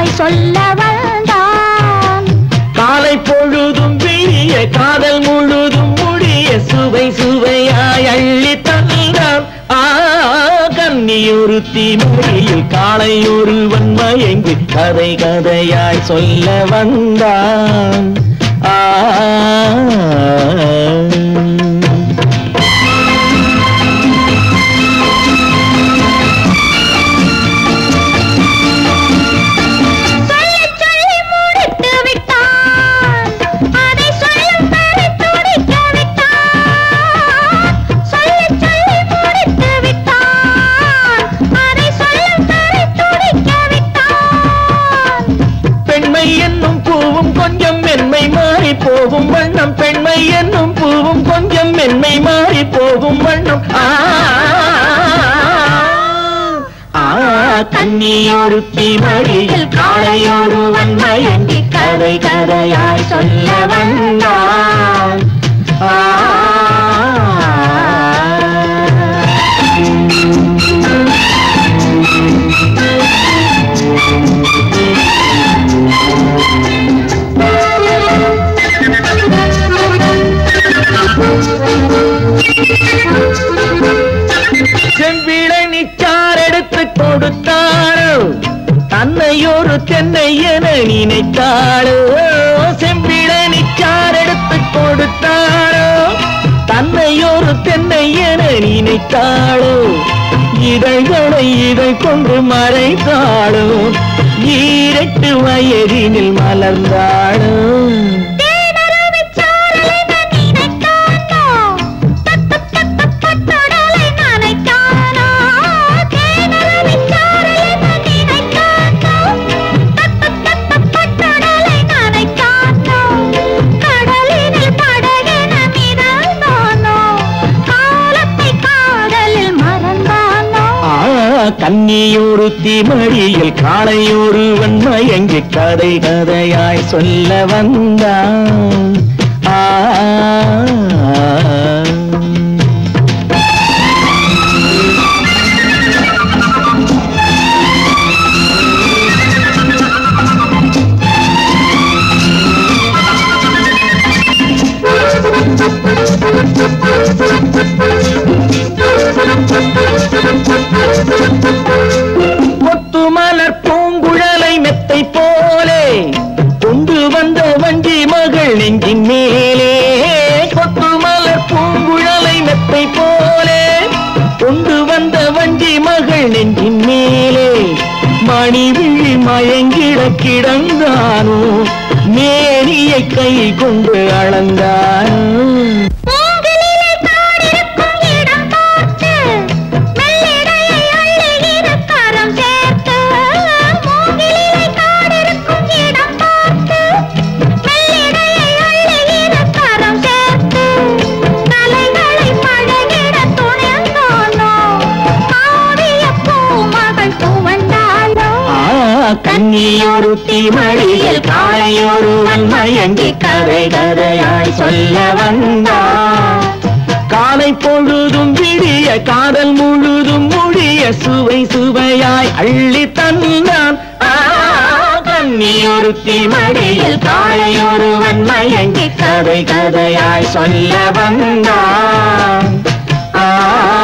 கதையாய் சொல்ல வந்தான் காலை பொழுதும் விழிய காதல் முழுதும் முடிய சுவை சுவையாய் அள்ளி தந்தான் ஆ கன்னியொருத்தி மொழியில் காலை ஒருவன் மயங்கி கதை கதையாய் சொல்ல வந்தான் ஆ சொல்லி சொல்லி முடித்து விட்டான் அதை சொல்லும் வரை துடிக்க விட்டான் சொல்லி சொல்லி முடித்து விட்டான் அதை சொல்லும் வரை துடிக்க விட்டான் பெண்மை என்னும் பூவும் கொஞ்சம் மென்மை மாறி போகும் வண்ணம் பெண்மை என்னும் பூவும் கொஞ்சம் மென்மை மாறி போகும் வண்ணம் ஆ ஆ, கன்னியொருத்தி மடியில் காளையொருவன் மயங்கி கதை கதையாய் சொல்ல வந்தான் ஆ செம்பிழை நிச்சார் எடுத்து கொடுத்தாரோ தன்னை ஒரு தென்னை என நினைத்தாளோ செம்பிழை நிச்சார் எடுத்து கொடுத்தாரோ தன்னை ஒரு தென்னை என நினைத்தாளோ இதழ்களை இதை கொண்டு மறைத்தாளோ ஈரெட்டு வயதினில் மலர்ந்தாளோ தேனருவிச் சாரலை நான் நினைத்தானோ தப்பு தப்பு பட்டுடலை நனைத்தானோ தேனருவிச் சாரலை நான் நினைத்தானோ தப்பு தப்பு பட்டுடலை நனைத்தானோ கடலினில் படகென மிதந்தானோ காலத்தை காதலில் மறந்தானோ ஆ, கன்னியொருத்தி மடியில் காளையொருவன் மயங்கி கதை கதையாய் சொல்ல வந்தான் ஆ கொத்து மலர் பூங்குழலை மெத்தை போலே கொண்டு வந்த வண்டி மகள் நெஞ்சின் மேலே கொத்து மலர் பூங்குழலை மெத்தை போலே கொண்டு வந்த வண்டி மகள் நெஞ்சின் மேலே மணி விழி மயங்கிட கிடந்தானோ மேனியை கை கொண்டு அளந்தானோ மூங்கிலிலே காடிருக்கும் இடம் பார்த்து மெல்லிடையை அள்ளுகிற கரம் சேர்த்து மூங்கிலிலே காடிருக்கும் இடம் பார்த்து மெல்லிடையை அள்ளுகிற கரம் சேர்த்து தலைகளை பழகிட துணிந்தானோ காவிய பூமகள் துவண்டாளோ ஆ, கன்னியொருத்தி மடியில் காளையொருவன் மயங்கி கதை கதையாய் சொல்ல வந்தான் காலை பொழுதும் விடிய காதல் முழுதும் முடிய சுவை சுவையாய் அள்ளி தந்தான் ஆ, கன்னியொருத்தி மடியில் காளையொருவன் மயங்கி கதை கதையாய் சொல்ல வந்தான் ஆ